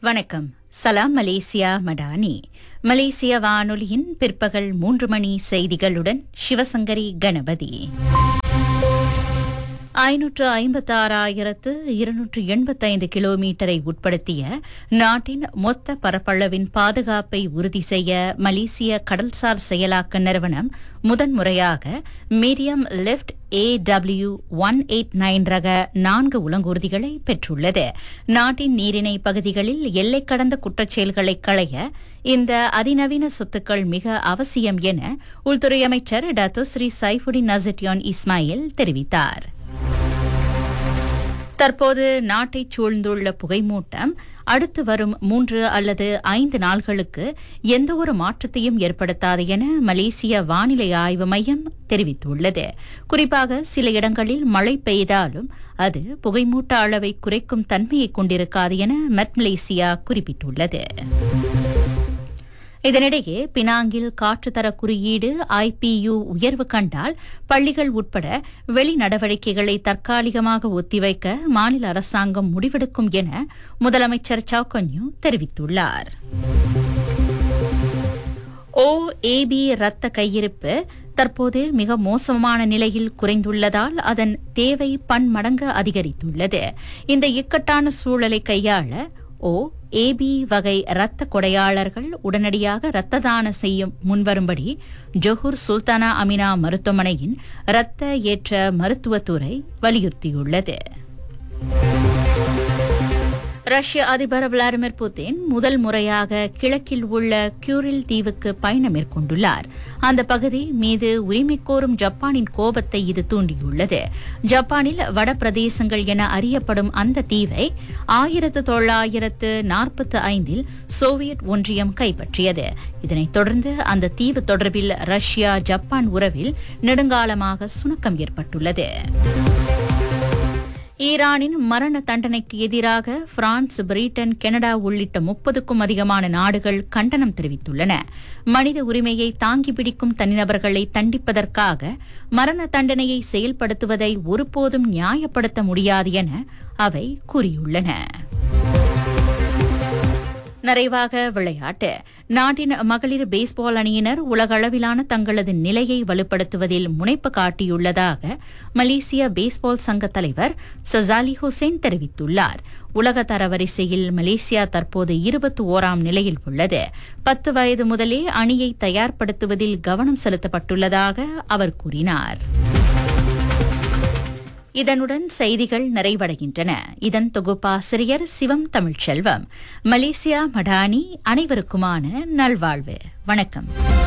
வணக்கம் சலாம் மலேசியா மடானி மலேசிய வானொலியின் பிற்பகல் மூன்று மணி செய்திகளுடன் சிவசங்கரி கணபதி ஐநூற்று ஐம்பத்தாறாயிரத்து இருநூற்று எண்பத்தைந்து கிலோமீட்டரை உட்படுத்திய நாட்டின் மொத்த பரப்பளவின் பாதுகாப்பை உறுதி செய்ய மலேசிய கடல்சார் செயலாக்க நிறுவனம் முதன்முறையாக medium lift AW one eight nine ரக நான்கு உலங்கூர்திகளை பெற்றுள்ளது நாட்டின் நீரிணை பகுதிகளில் எல்லை கடந்த குற்றச்செயல்களை களைய இந்த அதிநவீன சொத்துக்கள் மிக அவசியம் என உள்துறை அமைச்சர் Dato Sri Saifuddin Nasution Ismail தெரிவித்தார் தற்போது நாட்டைச் சூழ்ந்துள்ள புகைமூட்டம் அடுத்து வரும் மூன்று அல்லது ஐந்து நாள்களுக்கு எந்தவொரு மாற்றத்தையும் ஏற்படுத்தாது என மலேசிய வானிலை ஆய்வு மையம் தெரிவித்துள்ளது குறிப்பாக சில இடங்களில் மழை பெய்தாலும் அது புகைமூட்ட அளவை குறைக்கும் தன்மையை கொண்டிருக்காது என மெட் மலேசியா குறிப்பிட்டுள்ளது இதனிடையே பினாங்கில் காற்றுத்தர குறியீடு ஐபியு உயர்வு கண்டால் பள்ளிகள் உட்பட வெளி நடவடிக்கைகளை தற்காலிகமாக ஒத்திவைக்க மாநில அரசாங்கம் முடிவெடுக்கும் என முதலமைச்சர் சவுகன்யூ தெரிவித்துள்ளார் ஓ ஏபி ரத்த கையிருப்பு தற்போது மிக மோசமான நிலையில் குறைந்துள்ளதால் அதன் தேவை பன்மடங்கு அதிகரித்துள்ளது இந்த இக்கட்டான சூழலை கையாள ஓ ஏபி வகை இரத்த கொடையாளர்கள் உடனடியாக இரத்த தானம் செய்யும் முன்வரும்படி ஜொஹூர் சுல்தானா அமினா மருத்துவமனையின் இரத்த ஏற்ற மருத்துவத்துறை வலியுறுத்தியுள்ளது ரஷ்ய அதிபர் விளாடிமிர் புட்டின் முதல் முறையாக கிழக்கில் உள்ள கியூரில் தீவுக்கு பயணம் மேற்கொண்டுள்ளார் அந்த பகுதி மீது உரிமை கோரும் ஜப்பானின் கோபத்தை இது தூண்டியுள்ளது ஜப்பானில் வட பிரதேசங்கள் என அறியப்படும் அந்த தீவை ஆயிரத்து தொள்ளாயிரத்து நாற்பத்தி ஐந்தில் சோவியத் ஒன்றியம் கைப்பற்றியது இதனைத் தொடர்ந்து அந்த தீவு தொடர்பில் ரஷ்யா ஜப்பான் உறவில் நெடுங்காலமாக சுணக்கம் ஏற்பட்டுள்ளது ஈரானின் மரண தண்டனைக்கு எதிராக பிரான்ஸ் பிரிட்டன் கனடா உள்ளிட்ட முப்பதுக்கும் அதிகமான நாடுகள் கண்டனம் தெரிவித்துள்ளன மனித உரிமையை தாங்கி பிடிக்கும் தனிநபர்களை தண்டிப்பதற்காக மரண தண்டனையை செயல்படுத்துவதை ஒருபோதும் நியாயப்படுத்த முடியாது என அவை கூறியுள்ளன நிறைவாக விளையாட்டு நாட்டின் மகளிர் பேஸ்பால் அணியினர் உலகளவிலான தங்களது நிலையை வலுப்படுத்துவதில் முனைப்பு காட்டியுள்ளதாக மலேசிய பேஸ்பால் சங்க தலைவர் சசாலி ஹுசேன் தெரிவித்துள்ளார் உலக தரவரிசையில் மலேசியா தற்போது இருபத்தி ஓராம் நிலையில் உள்ளது பத்து வயது முதலே அணியை தயார்படுத்துவதில் கவனம் செலுத்தப்பட்டுள்ளதாக அவர் கூறினார் இதனுடன் செய்திகள் நிறைவடைகின்றன இதன் தொகுப்பாசிரியர் சிவம் தமிழ்ச்செல்வம் மலேசியா மடானி அனைவருக்குமான நல்வாழ்வு வணக்கம்